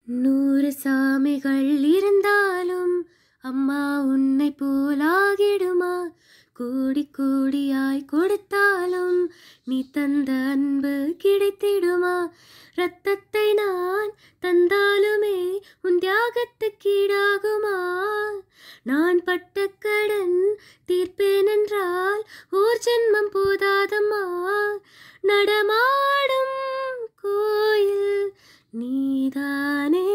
நூறு சாமிகள் இருந்தாலும் அம்மா உன்னை போலாகிடுமா கோடி கோடியாய் கொடுத்தாலும் நீ தந்த அன்பு கிடைத்திடுமா ரத்தத்தை நான் தந்தாலுமே உன் தியாகத்துக்கீடாகுமா நான் பட்ட கடன் தீர்ப்பேன் என்றால் ஓர் ஜென்மம் போதாதம்மா நடமாடும் கோயில் நீதானே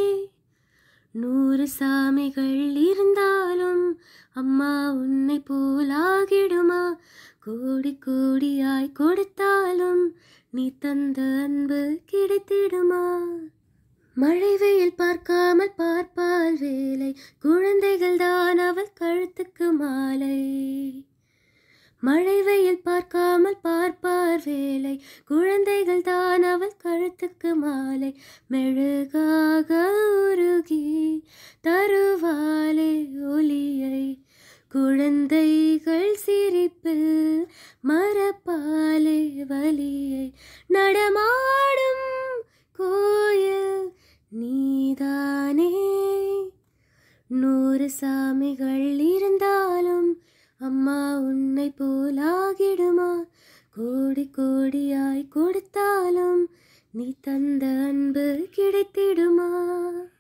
நூறு சாமிகள் இருந்தாலும் அம்மா உன்னை போலாகிடுமா கோடி கோடியாய் கொடுத்தாலும் நீ தந்த அன்பு கிடைத்திடுமா மழை வெயில் பார்க்காமல் பார்ப்பால் வேலை குழந்தைகள் தான் அவள் கழுத்துக்கு மாலை மழை வெயில் பார்க்காமல் பார்ப்பார் வேலை குழந்தைகள் தான் அவள் கழுத்துக்கு மாலை மெழுகாக உருகி தருவாலே ஒளியை குழந்தைகள் சிரிப்பில் மரப்பாலே வலியை நடமாடும் கோயில் நீதானே நூறு சாமிகள் இருந்தாலும் அம்மா உன்னை போலாகிடுமா கோடி கோடியாய் கொடுத்தாலும் நீ தந்த அன்பு கிடைத்திடுமா